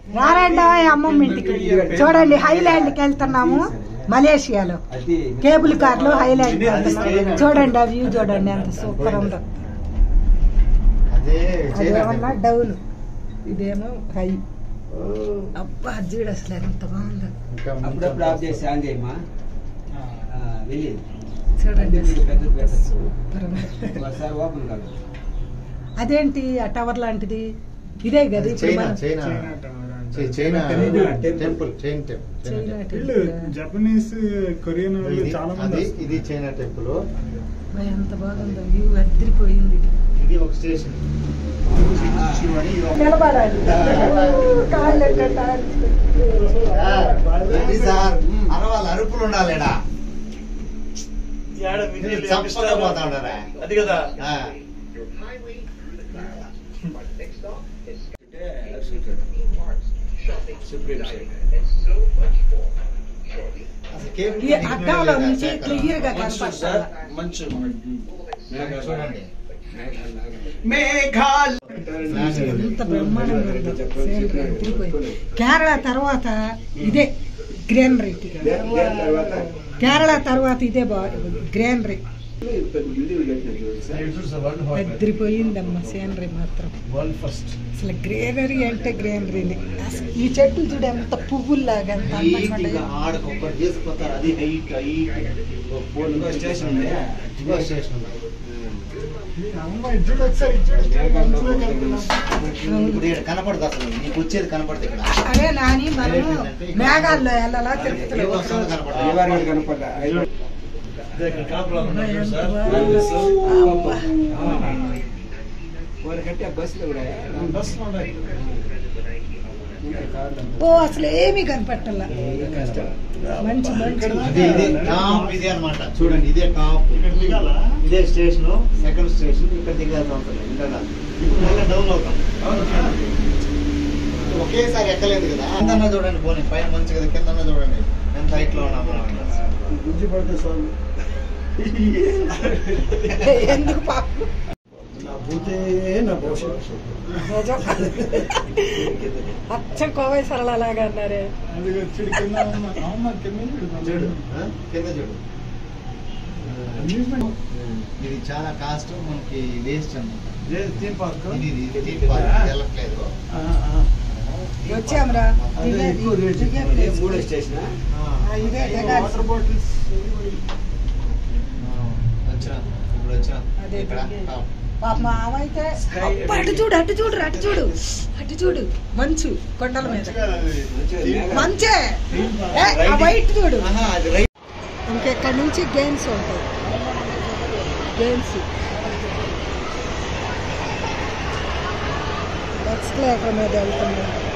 రారండి అమ్మమ్మ ఇంటికి చూడండి హైలాండ్కి వెళ్తున్నాము మలేషియాలో అది కేబుల్ కార్లో హైలాండ్ వెళ్తున్నాము చూడండి ఆ వ్యూ చూడండి ఎంత సూపర్ ఉందో అదే అదేమన్నా డౌన్ ఇదేమో హై అబ్బా చూడు అసలు ఎంత బాగుందో ఇంకా అప్పుడప్పుడు ఆఫ్ చేసి ఆన్ చేయమా ఆ, వెళ్ళి చూడండి అసలు పెద్ద ఎంత పెద్ద సూపర్ ఉంది ఒకసారి ఓపెన్ కాదు అదేంటి ఆ టవర్ లాంటిది ఇదే కదా ఇప్పుడు చైనా మనం- చైనా చై- China temple. Temple chain temple China వీళ్ళు టెంపుల్. జపనీస్ కొరియన్ వాళ్ళు ఇది చాలా అది మంది ఇది చైనా టెంపుల్ అబ్బా, ఎంత బాగుందో వ్యూ అదిరిపోయింది ఇది ఒక స్టేషన్ శివని ఇది ఒక- నిలబడాలి కాళ్ళు ఎక్కడ ఆ, ఇది సార్ అరవాళ్ళు అరుపులు ఉండాలిడా చప్పగా పోతా ఉండరా అది కదా ఆ, సుప్రీం సైడ్ అసలు కేబుల్ ఈ అద్దంలో నుంచి క్లియర్ గా మంచు సార్ కనపడుతుంది మంచు చూడండి మేఘాలు ఎంత బ్రహ్మాండంగా ఉందో. సేంద్రియ అదిరిపోయింది. కేరళ తర్వాత ఇదే గ్రీనరీ కేరళ తర్వాత ఇదే బాగుంది గ్రీనరీ అదిరిపోయిందమ్మ సేనరీ మాత్రం వరల్డ్ ఫస్ట్ అసలు గ్రీనరీ అంటే గ్రీనరీని అసలు ఈ చెట్లు చూడు ఎంత పువ్వుల్లాగా ఎంత అందంగా హైట్ ఇంకా ఉన్నాయో. ఆడ కొబ్బరి చేసుకుపోతారు అది హైట్ హైట్ ఇంకో స్టేషన్ ఉంది ఇంకో స్టేషన్ ఉంది. అమ్మ ఇచ్చుడు ఒకసారి ఇచ్చుడు మనసులో కలుపుకున్నాం ఇప్పుడు ఇక్కడ కనపడదు అసలు నీకు వచ్చేది కనపడదు ఇక్కడ అదే నాని మనము మేఘాల్లో వెళ్ళాలా తిరుపతిలో ఏం వస్తుందో కనపడదు అయ్యవారి గారు కనపడ్డా వారికంటే బస్సులో కూడా బస్సులో ఉన్నాయి ఓ అసలు ఏమీ కనపట్టాల మంచి మంచి ఇది ఇదే టాప్ ఇదే అన్నమాట చూడండి ఇదే టాప్ ఇక్కడ దిగాల ఇదే స్టేషన్ సెకండ్ స్టేషన్ ఇక్కడ దిగాల్సి ఉంటుంది ఇంకా కాదు. ఇప్పుడు మళ్ళీ డౌన్ అవుతాం ఒకేసారి ఎక్కలేదు కదా కిందన్నా చూడండి పోనీ పైన మంచి కదా కిందన్నా చూడండి ఎంత హైట్ లో ఉన్నాము మనం. గుజ్జు పడితే స్వామి ఎందుకు పాపం నా భూతే నా భవిష్యత్తు నిజం అచ్చం కోవై సరళలాగా అన్నారే అది వచ్చి కింద ఉన్న అమ్మ కింద చూడు ఆ? కింద చూడు అమ్యూజ్మెంట్ ఇది చాలా కాస్ట్ మనకి వేస్ట్ అన్నమాట థీమ్ పార్క్ ఇది ఇది తీపి పార్క్ వెళ్ళట్లేదు వచ్చాంరా అదే ఇదే ఎక్కువ రేట్ ఇదే చెప్పారు. place. మూడో స్టేషన్ ఆ, ఇదే దిగాలి. వాటర్ బాటిల్స్ వచ్చినా ఇప్పుడు వచ్చినా అదే ఇక్కడ దిగే. టాప్. పాప మా ఆమె అయితే అబ్బా, అటు చూడు అటు చూడు అటు చూడు అటు చూడు మంచు కొండల మీద మంచే ఏ, ఆ వైట్ చూడు ఆహా, అది రైట్ ఇంకెక్కడ నుంచి గేమ్స్ ఉంటాయి గేమ్స్ ఎక్స్కలేటర్ మీద వెళ్తున్నాం